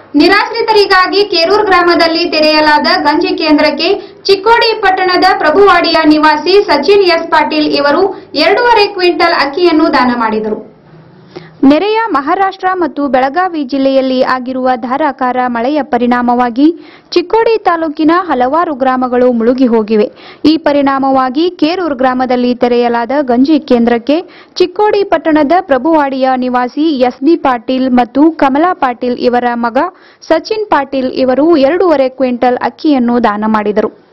ನಿರಾಶ್ರಿತರಿಗಾಗಿ ಕೇರೂರ್ ಗ್ರಾಮದಲ್ಲಿ ತೆರೆಯಲಾದ ಗಂಜಿ ಕೇಂದ್ರಕ್ಕೆ ಚಿಕ್ಕೋಡಿ ಪಟ್ಟಣದ ಪ್ರಭುವಾಡಿಯ ನಿವಾಸಿ ಸಚಿನ್ ಎಸ್ ಪಾಟೀಲ್ ಇವರು ಎರಡೂವರೆ ಕ್ವಿಂಟಲ್ ಅಕ್ಕಿಯನ್ನು ದಾನ ಮಾಡಿದರು ನೆರೆಯ ಮಹಾರಾಷ್ಟ್ರ ಮತ್ತು ಬೆಳಗಾವಿ ಜಿಲ್ಲೆಯಲ್ಲಿ ಆಗಿರುವ ಧಾರಾಕಾರ ಮಳೆಯ ಪರಿಣಾಮವಾಗಿ ಚಿಕ್ಕೋಡಿ ತಾಲೂಕಿನ ಹಲವಾರು ಗ್ರಾಮಗಳು ಮುಳುಗಿ ಹೋಗಿವೆ ಈ ಪರಿಣಾಮವಾಗಿ ಕೇರೂರ್ ಗ್ರಾಮದಲ್ಲಿ ತೆರೆಯಲಾದ ಗಂಜಿ ಕೇಂದ್ರಕ್ಕೆ ಚಿಕ್ಕೋಡಿ ಪಟ್ಟಣದ ಪ್ರಭುವಾಡಿಯ ನಿವಾಸಿ ಎಸ್ಬಿ ಪಾಟೀಲ್ ಮತ್ತು ಕಮಲಾ ಪಾಟೀಲ್ ಇವರ ಮಗ ಸಚಿನ್ ಪಾಟೀಲ್ ಇವರು ಎರಡೂವರೆ ಕ್ವಿಂಟಲ್ ಅಕ್ಕಿಯನ್ನು ದಾನ ಮಾಡಿದರು